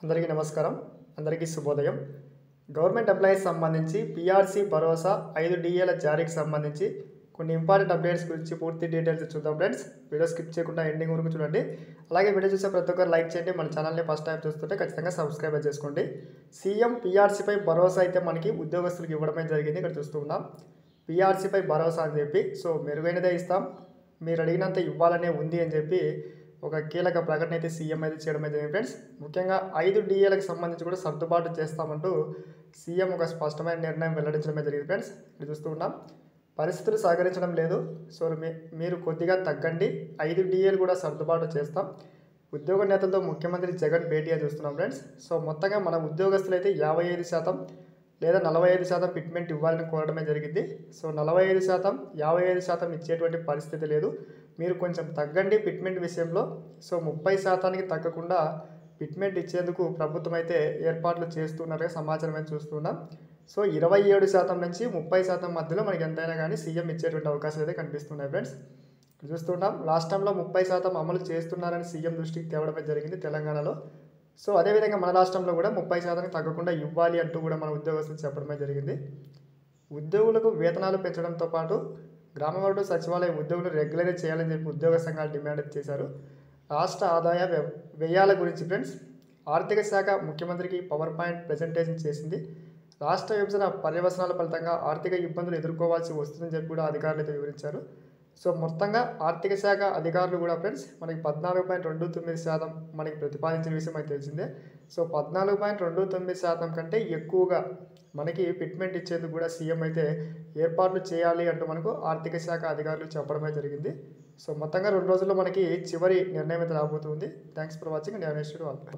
అందరికీ నమస్కారం అందరికీ శుభోదయం గవర్నమెంట్ ఎంప్లాయీస్ సంబంధించి పిఆర్సీ భరోసా ఐదు డిఏల జారీకి సంబంధించి కొన్ని ఇంపార్టెంట్ అప్డేట్స్ గురించి పూర్తి డీటెయిల్స్ చూద్దాం ఫ్రెండ్స్ వీడియో స్కిప్ చేయకుండా ఎండింగ్ వరకు చూడండి అలాగే వీడియో చూసే ప్రతి ఒక్కరు లైక్ చేయండి మన ఛానల్ని ఫస్ట్ టైం చూస్తుంటే ఖచ్చితంగా సబ్స్క్రైబ్ చేసుకోండి సీఎం పిఆర్సీపై భరోసా అయితే మనకి ఉద్యోగస్తులకు ఇవ్వడమే జరిగింది ఇక్కడ చూస్తూ ఉన్నాం పిఆర్సీపై భరోసా అని చెప్పి సో మెరుగైనదే ఇస్తాం మీరు అడిగినంత ఇవ్వాలనే ఉంది అని చెప్పి ఒక కీలక ప్రకటన అయితే సీఎం అయితే చేయడం అయితే జరిగింది ఫ్రెండ్స్ ముఖ్యంగా ఐదు డిఏలకు సంబంధించి కూడా సర్దుబాటు చేస్తామంటూ సీఎం ఒక స్పష్టమైన నిర్ణయం వెల్లడించడమే జరిగింది ఫ్రెండ్స్ ఇది చూస్తూ ఉన్నాం పరిస్థితులు సహకరించడం లేదు సో మీ మీరు కొద్దిగా తగ్గండి ఐదు డిఏలు కూడా సర్దుబాటు చేస్తాం ఉద్యోగ నేతలతో ముఖ్యమంత్రి జగన్ భేటీ అని చూస్తున్నాం ఫ్రెండ్స్ సో మొత్తంగా మన ఉద్యోగస్తులు అయితే యాభై ఐదు శాతం లేదా నలభై ఐదు శాతం ఫిట్మెంట్ ఇవ్వాలని కోరడమే జరిగింది సో నలభై ఐదు శాతం యాభై ఐదు శాతం ఇచ్చేటువంటి పరిస్థితి లేదు మీరు కొంచెం తగ్గండి ఫిట్మెంట్ విషయంలో సో ముప్పై శాతానికి తగ్గకుండా ఫిట్మెంట్ ఇచ్చేందుకు ప్రభుత్వం అయితే ఏర్పాట్లు చేస్తున్నట్టుగా సమాచారం అయితే చూస్తున్నాం సో ఇరవై ఏడు శాతం నుంచి ముప్పై శాతం మధ్యలో మనకి ఎంతైనా కానీ సీఎం ఇచ్చేటువంటి అవకాశాలు అయితే కనిపిస్తున్నాయి ఫ్రెండ్స్ చూస్తున్నాం రాష్ట్రంలో ముప్పై శాతం అమలు చేస్తున్నారని సీఎం దృష్టికి తేవడమే జరిగింది తెలంగాణలో సో అదేవిధంగా మన రాష్ట్రంలో కూడా ముప్పై శాతానికి తగ్గకుండా ఇవ్వాలి అంటూ కూడా మన ఉద్యోగస్తులు చెప్పడమే జరిగింది ఉద్యోగులకు వేతనాలు పెంచడంతో పాటు గ్రామ వార్డు సచివాలయ ఉద్యోగులు రెగ్యులరైజ్ చేయాలని చెప్పి ఉద్యోగ సంఘాలు డిమాండ్ చేశారు రాష్ట్ర ఆదాయ వ్య- వ్యయాల గురించి ఫ్రెండ్స్ ఆర్థిక శాఖ ముఖ్యమంత్రికి పవర్ పాయింట్ ప్రజెంటేషన్ చేసింది రాష్ట్ర విభజన పర్యవసనాల ఫలితంగా ఆర్థిక ఇబ్బందులు ఎదుర్కోవాల్సి వస్తుందని చెప్పి కూడా అధికారులు అయితే వివరించారు సో మొత్తంగా ఆర్థిక శాఖ అధికారులు కూడా ఫ్రెండ్స్ మనకి పద్నాలుగు పాయింట్ రెండు తొమ్మిది శాతం మనకి ప్రతిపాదించిన విషయం అయితే తెలిసిందే సో పద్నాలుగు పాయింట్ రెండు తొమ్మిది శాతం కంటే ఎక్కువగా మనకి ఫిట్మెంట్ ఇచ్చేందుకు కూడా సీఎం అయితే ఏర్పాట్లు చేయాలి అంటూ మనకు ఆర్థిక శాఖ అధికారులు చెప్పడమే జరిగింది సో మొత్తంగా రెండు రోజుల్లో మనకి చివరి నిర్ణయం అయితే రాబోతుంది థ్యాంక్స్ ఫర్ వాచింగ్ న్యానేశ్వరు వాళ్ళు